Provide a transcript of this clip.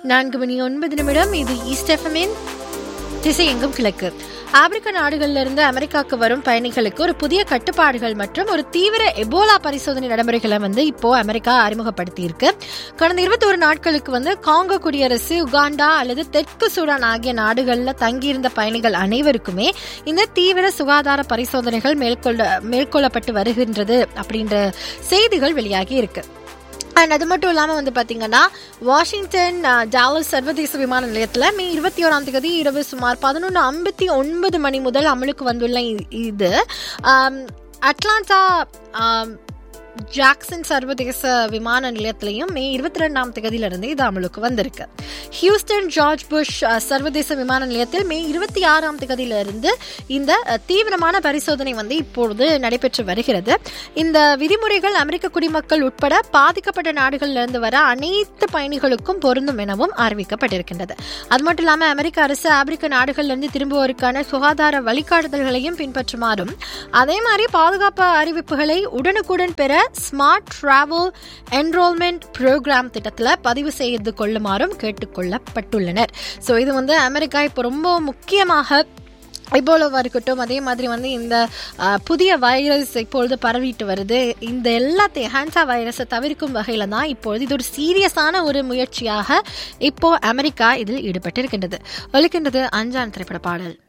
நான்கு மணி ஒன்பது நிமிடம் இது ஈஸ்ட் எஃப்எம்மின் திசை எங்கும் கிழக்கு ஆப்பிரிக்க நாடுகளில் இருந்து அமெரிக்காவுக்கு வரும் பயணிகளுக்கு ஒரு புதிய கட்டுப்பாடுகள் மற்றும் ஒரு தீவிர எபோலா பரிசோதனை நடைமுறைகளை வந்து இப்போ அமெரிக்கா அறிமுகப்படுத்தி இருக்கு கடந்த இருபத்தி ஒரு நாட்களுக்கு வந்து காங்கோ குடியரசு உகாண்டா அல்லது தெற்கு சூடான் ஆகிய நாடுகளில் தங்கியிருந்த பயணிகள் அனைவருக்குமே இந்த தீவிர சுகாதார பரிசோதனைகள் மேற்கொள்ள மேற்கொள்ளப்பட்டு வருகின்றது அப்படின்ற செய்திகள் வெளியாகி இருக்கு அண்ட் அது மட்டும் இல்லாமல் வந்து பார்த்தீங்கன்னா வாஷிங்டன் டாலஸ் சர்வதேச விமான நிலையத்தில் மே இருபத்தி ஓராம் தேதி இரவு சுமார் பதினொன்று ஐம்பத்தி ஒன்பது மணி முதல் அமலுக்கு வந்துள்ள இ- இது ஆம், அட்லாண்டா ஆம், ஜாக்சன் சர்வதேச விமான நிலையத்திலையும் மே இருபத்தி ரெண்டாம் தேதியிலிருந்து இது அமலுக்கு வந்திருக்கு ஹியூஸ்டன் ஜார்ஜ் புஷ் அஹ், சர்வதேச விமான நிலையத்தில் மே இருபத்தி ஆறாம் தேதியிலிருந்து இந்த அஹ், தீவிரமான பரிசோதனை வந்து இப்பொழுது நடைபெற்று வருகிறது இந்த விதிமுறைகள் அமெரிக்க குடிமக்கள் உட்பட பாதிக்கப்பட்ட நாடுகளிலிருந்து வர அனைத்து பயணிகளுக்கும் பொருந்தும் எனவும் அறிவிக்கப்பட்டிருக்கின்றது அது மட்டும் இல்லாமல் அமெரிக்க அரசு ஆப்பிரிக்க நாடுகளிலிருந்து திரும்புவோருக்கான சுகாதார வழிகாட்டுதல்களையும் பின்பற்றுமாறும் அதே மாதிரி பாதுகாப்பு அறிவிப்புகளை உடனுக்குடன் பெற ஸ்மார்ட் டிராவல் என்ரோல்மெண்ட் ப்ரோக்ராம் திட்டத்தில் பதிவு செய்து கொள்ளுமாறும் கேட்டுக்கொள்ளப்பட்டுள்ளனர் ஸோ இது வந்து அமெரிக்கா இப்போ ரொம்ப முக்கியமாக இபோலோவா இருக்கட்டும் அதே மாதிரி வந்து இந்த அஹ், புதிய வைரஸ் இப்பொழுது பரவிட்டு வருது இந்த எல்லாத்தையும் ஹான்சா வைரஸை தவிர்க்கும் வகையில் தான் இப்பொழுது இது ஒரு சீரியஸான ஒரு முயற்சியாக இப்போ அமெரிக்கா இதில் ஈடுபட்டிருக்கின்றது ஒலிக்கின்றது அஞ்சான் திரைப்பட பாடல்